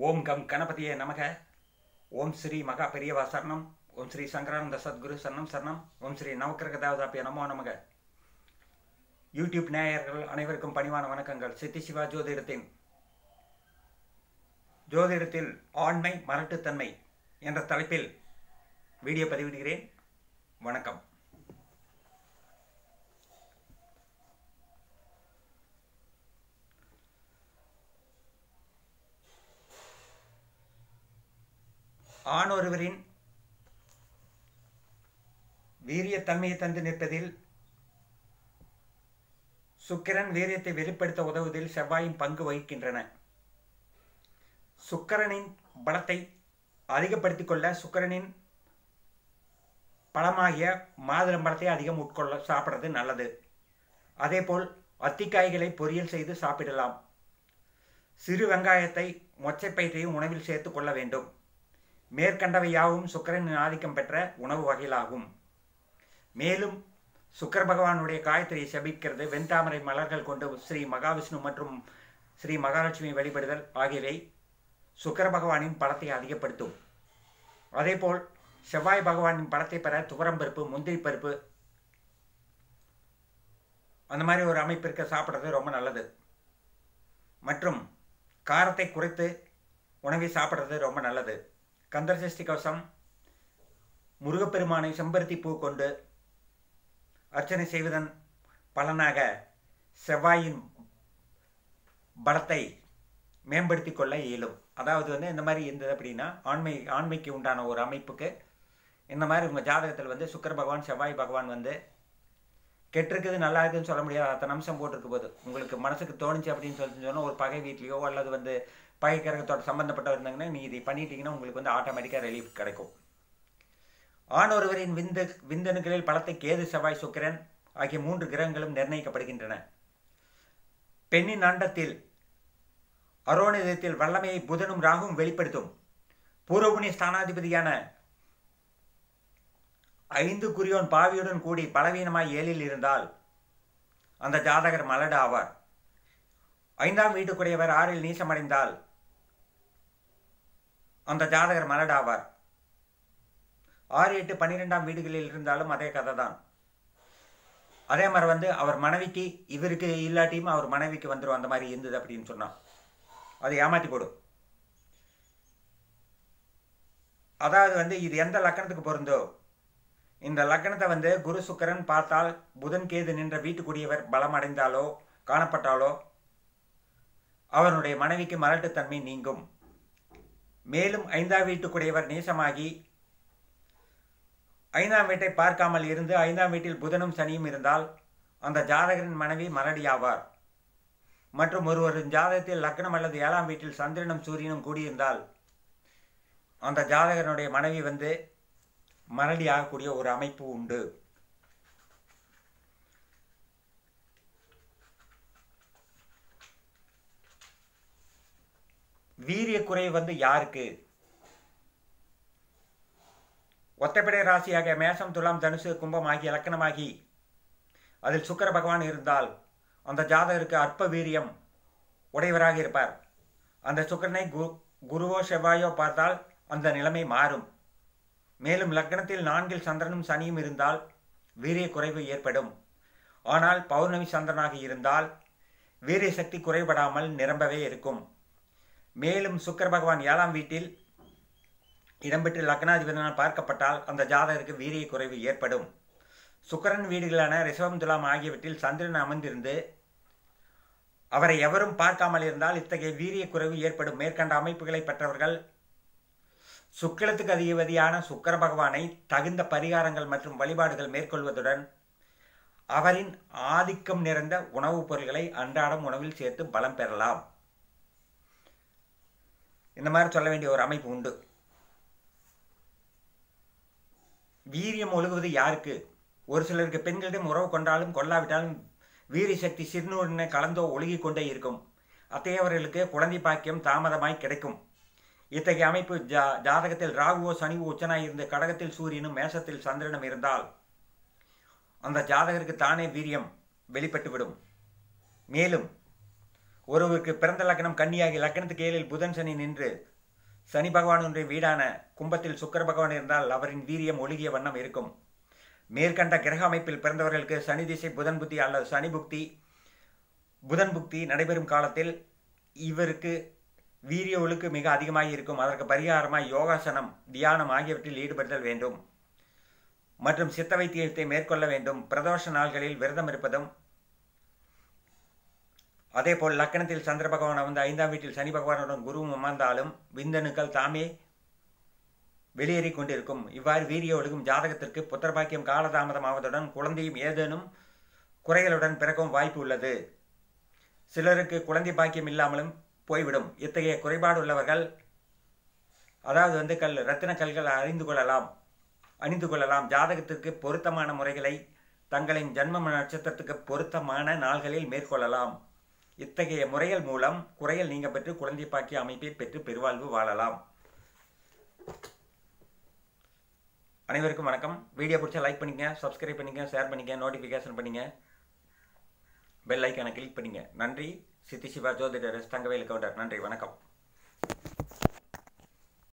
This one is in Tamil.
ஓம் கம் கணபதியே நமக ஓம் ஸ்ரீ மகா பெரியவா சரணம் ஓம் ஸ்ரீ சங்கரானந்த சத்குரு சரணம் சரணம் ஓம் ஸ்ரீ நவக்கிரக தேவதாப்பிய நமோ நமக யூடியூப் நேயர்கள் அனைவருக்கும் பணிவான வணக்கங்கள் சித்தி சிவா ஜோதிடத்தின் ஜோதிடத்தில் ஆண்மை மரட்டுத்தன்மை என்ற தலைப்பில் வீடியோ பதிவிடுகிறேன் வணக்கம் ஆணொருவரின் வீரியத்தன்மையை தந்து நிற்பதில் சுக்கிரன் வீரியத்தை வெளிப்படுத்த உதவுவதில் செவ்வாயின் பங்கு வகிக்கின்றன சுக்கிரனின் பலத்தை அதிகப்படுத்திக் கொள்ள சுக்கிரனின் பழமாகிய மாதுளம் பழத்தை அதிகம் உட்கொள்ள சாப்பிட்றது நல்லது அதேபோல் அத்திக்காய்களை பொரியல் செய்து சாப்பிடலாம் சிறு வெங்காயத்தை மொச்சைப்பயிற்றையும் உணவில் சேர்த்து கொள்ள வேண்டும் மேற்கண்டவை யாவும் சுக்கரனின் ஆதிக்கம் பெற்ற உணவு வகைகளாகும் மேலும் சுக்கர பகவானுடைய காயத்ரியை செபிக்கிறது வெண்தாமரை மலர்கள் கொண்டு ஸ்ரீ மகாவிஷ்ணு மற்றும் ஸ்ரீ மகாலட்சுமி வழிபடுதல் ஆகியவை சுக்கர பகவானின் படத்தை அதிகப்படுத்தும் அதேபோல் செவ்வாய் பகவானின் படத்தை பெற துவரம்பருப்பு முந்திரி பருப்பு அந்த மாதிரி ஒரு அமைப்பிற்கு சாப்பிட்றது ரொம்ப நல்லது மற்றும் காரத்தை குறைத்து உணவை சாப்பிட்றது ரொம்ப நல்லது கந்தர்சஷ்டி கவசம் முருகப்பெருமானை செம்பருத்தி பூ கொண்டு அர்ச்சனை செய்வதன் பலனாக செவ்வாயின் பலத்தை மேம்படுத்தி கொள்ள இயலும் அதாவது வந்து இந்த மாதிரி இருந்தது அப்படின்னா ஆண்மை ஆண்மைக்கு உண்டான ஒரு அமைப்புக்கு இந்த மாதிரி உங்கள் ஜாதகத்தில் வந்து சுக்கர பகவான் செவ்வாய் பகவான் வந்து கெட்டிருக்குது நல்லா இருக்குதுன்னு சொல்ல முடியாது அத்தனை அம்சம் போட்டிருக்கு போது உங்களுக்கு மனசுக்கு தோணுச்சு அப்படின்னு சொல்லி சொன்னால் ஒரு பகை வீட்லேயோ அல்லது வந்து பகை கிரகத்தோட சம்மந்தப்பட்ட இருந்தாங்கன்னா நீ இதை பண்ணிட்டீங்கன்னா உங்களுக்கு வந்து ஆட்டோமேட்டிக்காக ரிலீஃப் கிடைக்கும் ஆண் ஒருவரின் விந்து விந்தணுக்களில் பலத்தை கேது செவ்வாய் சுக்கிரன் ஆகிய மூன்று கிரகங்களும் நிர்ணயிக்கப்படுகின்றன பெண்ணின் அண்டத்தில் அரோணிதத்தில் வல்லமையை புதனும் ராகும் வெளிப்படுத்தும் பூர்வபுணி ஸ்தானாதிபதியான ஐந்து குறியோன் பாவியுடன் கூடி பலவீனமாய் ஏழில் இருந்தால் அந்த ஜாதகர் மலடு ஆவார் ஐந்தாம் வீட்டுக்குரியவர் ஆறில் நீசமடைந்தால் அந்த ஜாதகர் மலடாவார் ஆறு எட்டு பன்னிரெண்டாம் வீடுகளில் இருந்தாலும் அதே கதை தான் அதே மாதிரி வந்து அவர் மனைவிக்கு இவருக்கு இல்லாட்டியும் அவர் மனைவிக்கு வந்துடும் அந்த மாதிரி இருந்தது அப்படின்னு சொன்னான் அது ஏமாற்றி போடும் அதாவது வந்து இது எந்த லக்கணத்துக்கு பொருந்தோ இந்த லக்கணத்தை வந்து குரு சுக்கரன் பார்த்தால் புதன் கேது நின்ற வீட்டுக்குரியவர் பலமடைந்தாலோ காணப்பட்டாலோ அவனுடைய மனைவிக்கு மலட்டுத்தன்மை நீங்கும் மேலும் ஐந்தாம் வீட்டுக்குடையவர் நேசமாகி ஐந்தாம் வீட்டை பார்க்காமல் இருந்து ஐந்தாம் வீட்டில் புதனும் சனியும் இருந்தால் அந்த ஜாதகரின் மனைவி மலடியாவார் மற்றும் ஒருவரின் ஜாதகத்தில் லக்னம் அல்லது ஏழாம் வீட்டில் சந்திரனும் சூரியனும் கூடியிருந்தால் அந்த ஜாதகனுடைய மனைவி வந்து மரடி ஆகக்கூடிய ஒரு அமைப்பு உண்டு வீரிய குறை வந்து யாருக்கு ஒத்தப்படை ராசியாக மேசம் துலாம் தனுசு கும்பம் ஆகிய லக்கணமாகி அதில் சுக்கர பகவான் இருந்தால் அந்த ஜாதகருக்கு அற்ப வீரியம் உடையவராக இருப்பார் அந்த சுக்கரனை கு குருவோ செவ்வாயோ பார்த்தால் அந்த நிலைமை மாறும் மேலும் லக்னத்தில் நான்கில் சந்திரனும் சனியும் இருந்தால் வீரிய குறைவு ஏற்படும் ஆனால் பௌர்ணமி சந்திரனாக இருந்தால் வீரிய சக்தி குறைபடாமல் நிரம்பவே இருக்கும் மேலும் சுக்கர பகவான் ஏழாம் வீட்டில் இடம்பெற்று லக்னாதிபதினால் பார்க்கப்பட்டால் அந்த ஜாதகருக்கு வீரிய குறைவு ஏற்படும் சுக்கரன் வீடுகளான ரிஷபம் துலாம் ஆகியவற்றில் சந்திரன் அமர்ந்திருந்து அவரை எவரும் பார்க்காமல் இருந்தால் இத்தகைய வீரிய குறைவு ஏற்படும் மேற்கண்ட அமைப்புகளை பெற்றவர்கள் சுக்கிரத்துக்கு அதிபதியான சுக்கர பகவானை தகுந்த பரிகாரங்கள் மற்றும் வழிபாடுகள் மேற்கொள்வதுடன் அவரின் ஆதிக்கம் நிறைந்த உணவுப் பொருள்களை அன்றாடம் உணவில் சேர்த்து பலம் பெறலாம் இந்த மாதிரி சொல்ல வேண்டிய ஒரு அமைப்பு உண்டு வீரியம் ஒழுகுவது யாருக்கு ஒரு சிலருக்கு பெண்களிடம் உறவு கொண்டாலும் கொள்ளாவிட்டாலும் வீரிய சக்தி சிறுநூறினை கலந்தோ ஒழுகி கொண்டே இருக்கும் அத்தையவர்களுக்கு குழந்தை பாக்கியம் தாமதமாய் கிடைக்கும் இத்தகைய அமைப்பு ஜா ஜாதகத்தில் ராகுவோ சனிவோ உச்சனாய் இருந்து கடகத்தில் சூரியனும் மேசத்தில் சந்திரனும் இருந்தால் அந்த ஜாதகருக்கு தானே வீரியம் வெளிப்பட்டுவிடும் மேலும் ஒருவருக்கு பிறந்த லக்னம் கன்னியாகி லக்னத்துக்கு ஏழில் புதன் சனி நின்று சனி பகவானுடைய வீடான கும்பத்தில் சுக்கர பகவான் இருந்தால் அவரின் வீரியம் ஒழுகிய வண்ணம் இருக்கும் மேற்கண்ட கிரக அமைப்பில் பிறந்தவர்களுக்கு சனி திசை புதன் புத்தி அல்லது சனி புக்தி புதன் புக்தி நடைபெறும் காலத்தில் இவருக்கு வீரிய ஒழுக்கு மிக அதிகமாக இருக்கும் அதற்கு பரிகாரமாய் யோகாசனம் தியானம் ஆகியவற்றில் ஈடுபடுதல் வேண்டும் மற்றும் சித்த வைத்தியத்தை மேற்கொள்ள வேண்டும் பிரதோஷ நாள்களில் விரதம் இருப்பதும் அதேபோல் லக்கணத்தில் சந்திர பகவான் வந்து ஐந்தாம் வீட்டில் சனி பகவானுடன் குருவும் அமர்ந்தாலும் விந்தணுக்கள் தாமே வெளியேறி கொண்டிருக்கும் இவ்வாறு வீரிய ஒழுகும் ஜாதகத்திற்கு புத்திரபாக்கியம் காலதாமதம் ஆவதுடன் குழந்தையும் ஏதேனும் குறைகளுடன் பிறக்கும் வாய்ப்பு உள்ளது சிலருக்கு குழந்தை பாக்கியம் இல்லாமலும் போய்விடும் இத்தகைய குறைபாடு உள்ளவர்கள் அதாவது வந்து கல் ரத்தின கல்கள் அறிந்து கொள்ளலாம் அணிந்து கொள்ளலாம் ஜாதகத்திற்கு பொருத்தமான முறைகளை தங்களின் ஜன்ம நட்சத்திரத்துக்கு பொருத்தமான நாள்களில் மேற்கொள்ளலாம் இத்தகைய முறைகள் மூலம் குறைகள் நீங்க பெற்று குழந்தை பாக்கிய அமைப்பை பெற்று பெருவாழ்வு வாழலாம் அனைவருக்கும் வணக்கம் வீடியோ பிடிச்சா லைக் பண்ணிங்க சப்ஸ்கிரைப் பண்ணிங்க ஷேர் பண்ணிங்க நோட்டிஃபிகேஷன் பண்ணிங்க பெல் ஐக்கானை கிளிக் பண்ணிங்க நன்றி சித்தி சிவா ஜோதிடர் தங்கவேலு கவுண்டர் நன்றி வணக்கம்